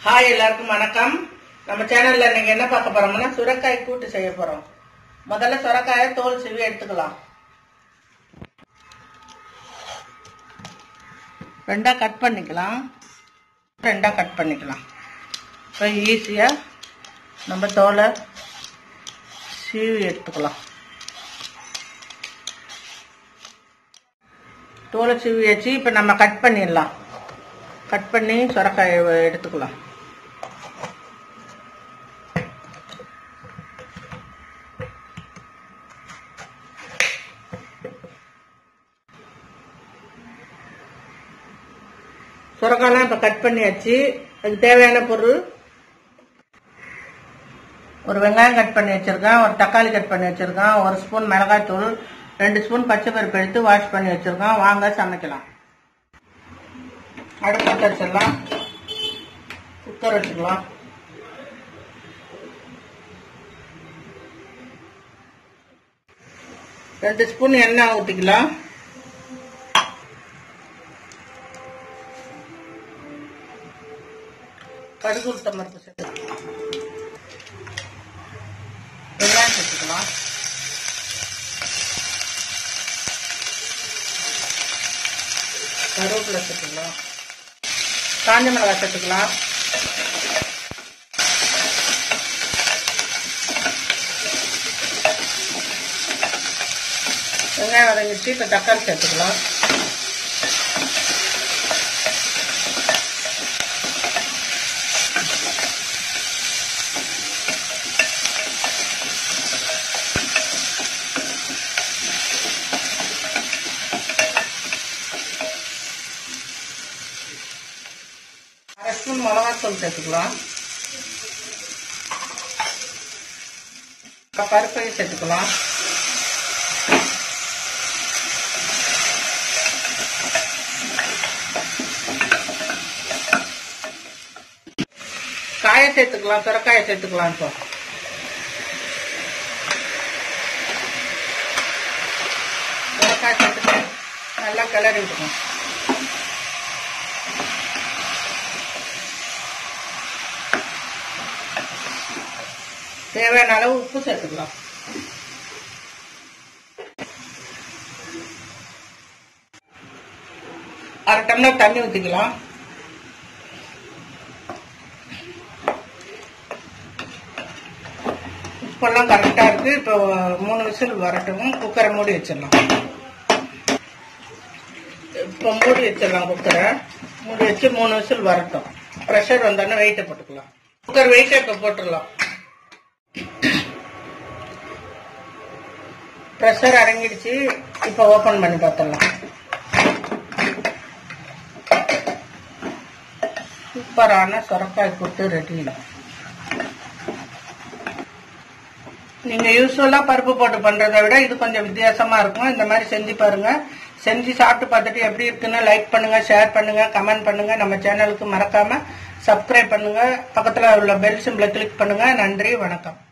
hi எல்லாருக்கும் வணக்கம் நம்ம சேனல்ல நீங்க என்ன பார்க்க போறோம்னா சுரக்காய் கூட்டு செய்ய போறோம் முதல்ல சுரக்காயை தோல் சீவி எடுத்துக்கலாம் ரெண்டா கட் பண்ணிக்கலாம் ரெண்டா கட் பண்ணிக்கலாம் இப்போ ஈஸியா நம்ம தோலை சீவி எடுத்துக்கலாம் தோலை சீவி வச்சு இப்போ நம்ம கட் பண்ணிடலாம் கட் பண்ணி சுரக்காயை எடுத்துக்கலாம் சுரக்காயெல்லாம் இப்போ கட் பண்ணியாச்சு அதுக்கு தேவையான பொருள் ஒரு வெங்காயம் கட் பண்ணி வச்சிருக்கேன் ஒரு தக்காளி கட் பண்ணி வச்சிருக்கேன் ஒரு ஸ்பூன் மிளகாய்த்தூள் ரெண்டு ஸ்பூன் பச்சை பருப்பு எடுத்து வாஷ் பண்ணி வச்சிருக்கேன் வாங்க சமைக்கலாம் அடுப்பு பற்ற வச்சிடலாம் குக்கர் வச்சுக்கலாம் ரெண்டு ஸ்பூன் எண்ணெய் ஊற்றிக்கலாம் கடுகு உளுத்தம் பருப்பு சேர்த்துக்கலாம் வெங்காயம் சேர்த்துக்கலாம் கருவேப்பிலை சேர்த்துக்கலாம் காஞ்ச மிளகாய் சேர்த்துக்கலாம் வெங்காயம் வதங்கிச்சு இப்போ தக்காளி சேர்த்துக்கலாம் அரை ஸ்பூன் மிளகாத்தூள் சேர்த்துக்கலாம் இப்போ பருப்பையும் சேர்த்துக்கலாம் காயை சேர்த்துக்கலாம் சுரக்காயை சேர்த்துக்கலாம் இப்போ சுரக்காய் சேர்த்துட்டு நல்லா கிளறி விட்டுக்கணும் தேவையான அளவு உப்பு சேர்த்துக்கலாம் அரை டம்ளர் தண்ணி ஊற்றிக்கலாம் உப்பெல்லாம் கரெக்டாக இருக்கு இப்போ மூணு விசில் வரட்டும் குக்கரை மூடி வச்சிடலாம் இப்போ மூடி வச்சிடலாம் குக்கரை மூடி வச்சு மூணு விசில் வரட்டும் ப்ரெஷர் வந்தோடனே வெயிட்டை போட்டுக்கலாம் குக்கர் வெயிட்டை இப்போ போட்டுடலாம் ப்ரெஷர் அடங்கிடுச்சு இப்போ ஓப்பன் பண்ணி பார்த்துடலாம் சூப்பரான சொரக்காய் கூட்டு ரெடி நீங்க யூஸ்வலா பருப்பு போட்டு பண்றதை விட இது கொஞ்சம் வித்தியாசமா இருக்கும் இந்த மாதிரி செஞ்சு பாருங்க செஞ்சு சாப்பிட்டு பார்த்துட்டு எப்படி இருக்குன்னு லைக் பண்ணுங்க ஷேர் பண்ணுங்க கமெண்ட் பண்ணுங்க நம்ம சேனலுக்கு மறக்காம சப்ஸ்கிரைப் பண்ணுங்க பக்கத்துல உள்ள பெல் சிம்பிளை கிளிக் பண்ணுங்க நன்றி வணக்கம்